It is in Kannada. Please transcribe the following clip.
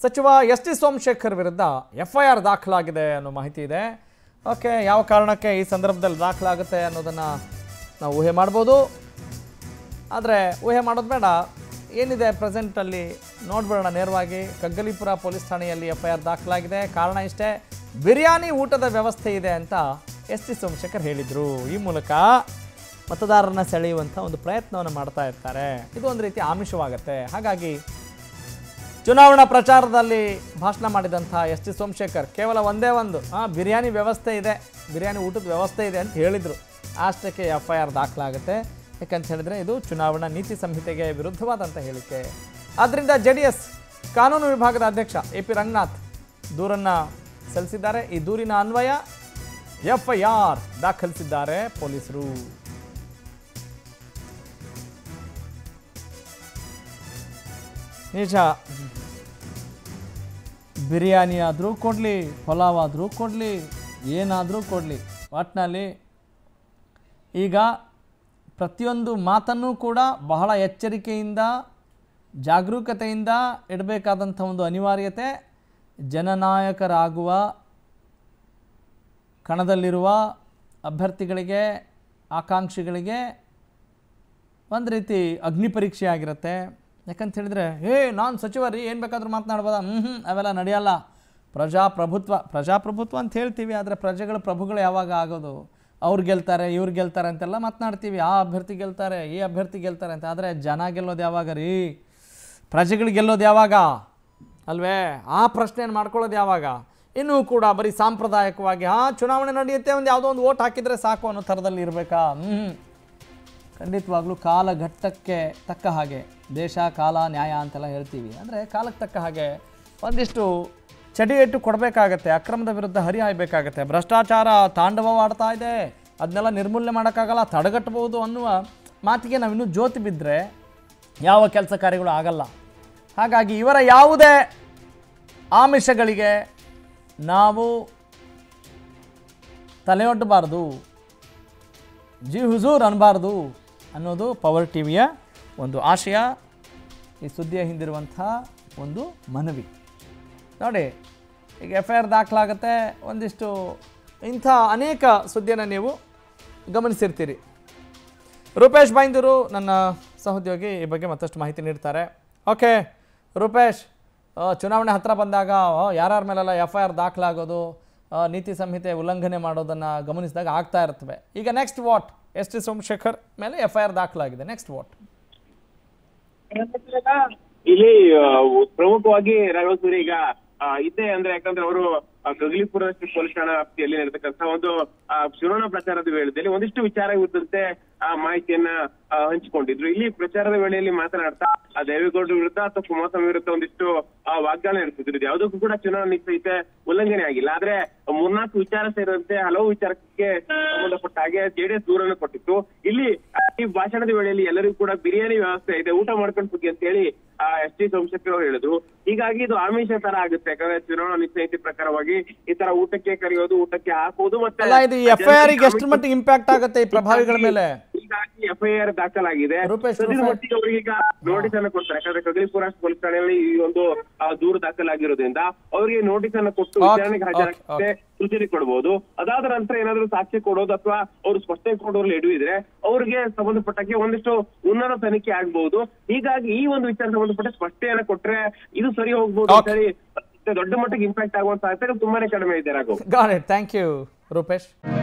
ಸಚಿವ ಎಸ್ ಟಿ ಸೋಮಶೇಖರ್ ವಿರುದ್ಧ ಎಫ್ ಐ ಆರ್ ದಾಖಲಾಗಿದೆ ಅನ್ನೋ ಮಾಹಿತಿ ಇದೆ ಓಕೆ ಯಾವ ಕಾರಣಕ್ಕೆ ಈ ಸಂದರ್ಭದಲ್ಲಿ ದಾಖಲಾಗುತ್ತೆ ಅನ್ನೋದನ್ನು ನಾವು ಊಹೆ ಮಾಡ್ಬೋದು ಆದರೆ ಊಹೆ ಮಾಡೋದು ಬೇಡ ಏನಿದೆ ಪ್ರೆಸೆಂಟಲ್ಲಿ ನೋಡ್ಬಿಡೋಣ ನೇರವಾಗಿ ಕಗ್ಗಲೀಪುರ ಪೊಲೀಸ್ ಠಾಣೆಯಲ್ಲಿ ಎಫ್ ಐ ಆರ್ ದಾಖಲಾಗಿದೆ ಕಾರಣ ಇಷ್ಟೇ ಬಿರಿಯಾನಿ ಊಟದ ವ್ಯವಸ್ಥೆ ಇದೆ ಅಂತ ಎಸ್ ಟಿ ಸೋಮಶೇಖರ್ ಹೇಳಿದರು ಈ ಮೂಲಕ ಮತದಾರರನ್ನ ಸೆಳೆಯುವಂಥ ಒಂದು ಪ್ರಯತ್ನವನ್ನು ಮಾಡ್ತಾ ಇರ್ತಾರೆ ಇದು ಒಂದು ರೀತಿ ಆಮಿಷವಾಗುತ್ತೆ ಹಾಗಾಗಿ ಚುನಾವಣಾ ಪ್ರಚಾರದಲ್ಲಿ ಭಾಷಣ ಮಾಡಿದಂಥ ಎಸ್ ಟಿ ಸೋಮಶೇಖರ್ ಕೇವಲ ಒಂದೇ ಒಂದು ಹಾಂ ಬಿರಿಯಾನಿ ವ್ಯವಸ್ಥೆ ಇದೆ ಬಿರಿಯಾನಿ ಊಟದ ವ್ಯವಸ್ಥೆ ಇದೆ ಅಂತ ಹೇಳಿದರು ಅಷ್ಟಕ್ಕೆ ಎಫ್ ಐ ಆರ್ ದಾಖಲಾಗುತ್ತೆ ಯಾಕಂತ ಹೇಳಿದ್ರೆ ಇದು ಚುನಾವಣಾ ನೀತಿ ಸಂಹಿತೆಗೆ ವಿರುದ್ಧವಾದಂಥ ಹೇಳಿಕೆ ಆದ್ದರಿಂದ ಜೆ ಡಿ ಎಸ್ ಕಾನೂನು ವಿಭಾಗದ ಅಧ್ಯಕ್ಷ ಎ ಪಿ ರಂಗನಾಥ್ ದೂರನ್ನು ಸಲ್ಲಿಸಿದ್ದಾರೆ ಈ ದೂರಿನ ಅನ್ವಯ ಎಫ್ ಐ ಆರ್ ದಾಖಲಿಸಿದ್ದಾರೆ ಪೊಲೀಸರು ನಿಜ ಬಿರಿಯಾನಿ ಆದರೂ ಕೊಡಲಿ ಪಲಾವ್ ಆದರೂ ಕೊಡಲಿ ಏನಾದರೂ ಕೊಡಲಿ ಒಟ್ಟಿನಲ್ಲಿ ಈಗ ಪ್ರತಿಯೊಂದು ಮಾತನ್ನು ಕೂಡ ಬಹಳ ಎಚ್ಚರಿಕೆಯಿಂದ ಜಾಗರೂಕತೆಯಿಂದ ಇಡಬೇಕಾದಂಥ ಒಂದು ಅನಿವಾರ್ಯತೆ ಜನನಾಯಕರಾಗುವ ಕಣದಲ್ಲಿರುವ ಅಭ್ಯರ್ಥಿಗಳಿಗೆ ಆಕಾಂಕ್ಷಿಗಳಿಗೆ ಒಂದು ರೀತಿ ಅಗ್ನಿ ಪರೀಕ್ಷೆ ಆಗಿರುತ್ತೆ ಯಾಕಂತ ಹೇಳಿದ್ರೆ ಹೇ ನಾನು ಸಚಿವ ರೀ ಏನು ಬೇಕಾದ್ರೂ ಮಾತನಾಡ್ಬೋದಾ ಹ್ಞೂ ಹ್ಞೂ ಅವೆಲ್ಲ ನಡೆಯಲ್ಲ ಪ್ರಜಾಪ್ರಭುತ್ವ ಪ್ರಜಾಪ್ರಭುತ್ವ ಅಂತ ಹೇಳ್ತೀವಿ ಆದರೆ ಪ್ರಜೆಗಳ ಪ್ರಭುಗಳು ಯಾವಾಗ ಆಗೋದು ಅವ್ರು ಗೆಲ್ತಾರೆ ಇವ್ರು ಗೆಲ್ತಾರೆ ಅಂತೆಲ್ಲ ಮಾತನಾಡ್ತೀವಿ ಆ ಅಭ್ಯರ್ಥಿ ಗೆಲ್ತಾರೆ ಈ ಅಭ್ಯರ್ಥಿ ಗೆಲ್ತಾರೆ ಅಂತ ಆದರೆ ಜನ ಗೆಲ್ಲೋದು ಯಾವಾಗ ರೀ ಪ್ರಜೆಗಳು ಗೆಲ್ಲೋದು ಯಾವಾಗ ಅಲ್ವೇ ಆ ಪ್ರಶ್ನೆಯನ್ನು ಮಾಡ್ಕೊಳ್ಳೋದು ಯಾವಾಗ ಇನ್ನೂ ಕೂಡ ಬರೀ ಸಾಂಪ್ರದಾಯಿಕವಾಗಿ ಆ ಚುನಾವಣೆ ನಡೆಯುತ್ತೆ ಒಂದು ಯಾವುದೋ ಒಂದು ಓಟ್ ಹಾಕಿದರೆ ಸಾಕು ಅನ್ನೋ ಥರದಲ್ಲಿ ಇರಬೇಕಾ ಹ್ಞೂ ಖಂಡಿತವಾಗ್ಲೂ ಕಾಲಘಟ್ಟಕ್ಕೆ ತಕ್ಕ ಹಾಗೆ ದೇಶ ಕಾಲ ನ್ಯಾಯ ಅಂತೆಲ್ಲ ಹೇಳ್ತೀವಿ ಅಂದರೆ ಕಾಲಕ್ಕೆ ತಕ್ಕ ಹಾಗೆ ಒಂದಿಷ್ಟು ಚಡಿಯೇಟು ಕೊಡಬೇಕಾಗತ್ತೆ ಅಕ್ರಮದ ವಿರುದ್ಧ ಹರಿಹಾಯಬೇಕಾಗತ್ತೆ ಭ್ರಷ್ಟಾಚಾರ ತಾಂಡವವಾಡ್ತಾ ಇದೆ ಅದನ್ನೆಲ್ಲ ನಿರ್ಮೂಲನೆ ಮಾಡೋಕ್ಕಾಗಲ್ಲ ತಡೆಗಟ್ಟಬಹುದು ಅನ್ನುವ ಮಾತಿಗೆ ನಾವಿನ್ನೂ ಜ್ಯೋತಿ ಬಿದ್ದರೆ ಯಾವ ಕೆಲಸ ಕಾರ್ಯಗಳು ಆಗಲ್ಲ ಹಾಗಾಗಿ ಇವರ ಯಾವುದೇ ಆಮಿಷಗಳಿಗೆ ನಾವು ತಲೆಯೊಡ್ಡಬಾರ್ದು ಜಿ ಹುಜೂರ್ ಅನ್ನಬಾರ್ದು ಅನ್ನೋದು ಪವರ್ ಟಿವಿಯ ಒಂದು ಆಶಯ ಈ ಸುದ್ದಿಯ ಹಿಂದಿರುವಂಥ ಒಂದು ಮನವಿ ನೋಡಿ ಈಗ ಎಫ್ ಐ ಆರ್ ದಾಖಲಾಗುತ್ತೆ ಒಂದಿಷ್ಟು ಇಂಥ ಅನೇಕ ಸುದ್ದಿಯನ್ನು ನೀವು ಗಮನಿಸಿರ್ತೀರಿ ರೂಪೇಶ್ ಬೈಂದೂರು ನನ್ನ ಸಹೋದ್ಯೋಗಿ ಈ ಬಗ್ಗೆ ಮತ್ತಷ್ಟು ಮಾಹಿತಿ ನೀಡ್ತಾರೆ ಓಕೆ ರೂಪೇಶ್ ಆ, ಚುನಾವಣೆ ಹತ್ತಿರ ಬಂದಾಗ ಯಾರ್ಯಾರ ಮೇಲೆಲ್ಲ ಎಫ್ ಐ ಆರ್ ದಾಖಲಾಗೋದು ಆ, ನೀತಿ ಸಂಹಿತೆ ಉಲ್ಲಂಘನೆ ಮಾಡೋದನ್ನು ಗಮನಿಸಿದಾಗ ಆಗ್ತಾ ಇರ್ತವೆ ಈಗ next what S T Somashekhar ಮೇಲೆ ಎಫ್ ಐ ಆರ್ ದಾಖಲಾಗಿದೆ ನೆಕ್ಸ್ಟ್ ವಾಟ್ ಇಲ್ಲಿ ಆ, ಪ್ರಮುಖವಾಗಿ ರಾಘವಸೂರಿ ಈಗ ಆ, ಇದ್ದೇ ಅಂದ್ರೆ ಯಾಕಂದ್ರೆ ಅವರು ಗಗಲಿಪುರ ಪೊಲೀಸ್ ಠಾಣಾ ವ್ಯಾಪ್ತಿಯಲ್ಲಿ ನಡೆತಕ್ಕಂತ ಒಂದು ಆ, ಚುನಾವಣಾ ಪ್ರಚಾರದ ವೇಳೆಯಲ್ಲಿ ಒಂದಿಷ್ಟು ವಿಚಾರ ಕುರಿತಂತೆ ಆ ಮಾಹಿತಿಯನ್ನ ಆ, ಹಂಚಿಕೊಂಡಿದ್ರು ಇಲ್ಲಿ ಪ್ರಚಾರದ ವೇಳೆಯಲ್ಲಿ ಮಾತನಾಡ್ತಾ ಆ ದೇವೇಗೌಡರ ವಿರುದ್ಧ ಅಥವಾ ಕುಮಾರಸ್ವಾಮಿ ವಿರುದ್ಧ ಒಂದಿಷ್ಟು ಆ, ವಾಗ್ದಾನ ನಡೆಸಿದ್ರು ಇದು ಯಾವುದಕ್ಕೂ ಕೂಡ ಚುನಾವಣಾ ನೀತಿ ಸಂಹಿತೆ ಉಲ್ಲಂಘನೆ ಆಗಿಲ್ಲ ಆದ್ರೆ ಮೂರ್ನಾಲ್ಕು ವಿಚಾರ ಸೇರಿದಂತೆ ಹಲವು ವಿಚಾರಕ್ಕೆ ಸಂಬಂಧಪಟ್ಟ ಹಾಗೆ ಜೆಡಿಎಸ್ ದೂರನ್ನು ಕೊಟ್ಟಿತ್ತು ಇಲ್ಲಿ ಆ, ಈ ಭಾಷಣದ ವೇಳೆಯಲ್ಲಿ ಎಲ್ಲರಿಗೂ ಕೂಡ ಬಿರಿಯಾನಿ ವ್ಯವಸ್ಥೆ ಇದೆ ಊಟ ಮಾಡ್ಕೊಂಡು ಹೋಗಿ ಅಂತ ಹೇಳಿ ಎಸ್ ಟಿ ಸೋಮಶೇಖರ್ ಅವರು ಹೇಳಿದ್ರು ಹೀಗಾಗಿ ಇದು ಆಮಿಷ ತರ ಆಗುತ್ತೆ ಯಾಕಂದ್ರೆ ಚುನಾವಣಾ ನೀತಿ ಸಂಹಿತೆ ಪ್ರಕಾರವಾಗಿ ಈ ತರ ಊಟಕ್ಕೆ ಕರೆಯೋದು ಊಟಕ್ಕೆ ಹಾಕುವುದು ಮತ್ತೆ ಅಲ್ಲ ಇದು ಎಫ್ ಐ ಆರ್ಗೆ ಎಷ್ಟು ಮಟ್ಟಿಗೆ ಇಂಪ್ಯಾಕ್ಟ್ ಆಗುತ್ತೆ ಈ ಪ್ರಭಾವಿಗಳ ಮೇಲೆ ಹೀಗಾಗಿ ಎಫ್ಐಆರ್ ದಾಖಲಾಗಿದೆ ರೂಪೇಶ್, ಸದ್ಯದ ರೂಪೇಶ್. ಮಟ್ಟಿಗೆ ಅವರಿಗೆ ಈಗ ನೋಟಿಸ್ ಅನ್ನು ಕೊಡ್ತಾರೆ ಯಾಕಂದ್ರೆ ಕಗಲಿಪುರ ಪೊಲೀಸ್ ಠಾಣೆಯಲ್ಲಿ ಈ ಒಂದು ಆ, ದೂರು ದಾಖಲಾಗಿರೋದ್ರಿಂದ ಅವರಿಗೆ ನೋಟಿಸ್ ಅನ್ನು ಕೊಟ್ಟು Okay, ವಿಚಾರಣೆಗೆ ಹಾಜರಾಗಕ್ಕೆ ಸೂಚನೆ ಕೊಡಬಹುದು ಅದಾದ ನಂತರ ಏನಾದ್ರು ಸಾಕ್ಷಿ ಕೊಡೋದು ಅಥವಾ ಅವರು ಸ್ಪಷ್ಟನೆ ಕೊಡೋರು ಎಡುವಿದ್ರೆ ಅವ್ರಿಗೆ ಸಂಬಂಧಪಟ್ಟಕ್ಕೆ ಒಂದಿಷ್ಟು ಉನ್ನತ ತನಿಖೆ ಆಗ್ಬಹುದು ಹೀಗಾಗಿ ಈ ಒಂದು ವಿಚಾರ ಸಂಬಂಧಪಟ್ಟ ಸ್ಪಷ್ಟನೆಯನ್ನ ಕೊಟ್ರೆ ಇದು ಸರಿ ಹೋಗ್ಬೋದು ಅಂತ ಹೇಳಿ ದೊಡ್ಡ ಮಟ್ಟಿಗೆ ಇಂಪ್ಯಾಕ್ಟ್ ಆಗುವಂತ ಸಾಧ್ಯತೆ ತುಂಬಾನೇ ಕಡಿಮೆ ಇದೆ Raghav got it thank you Rupesh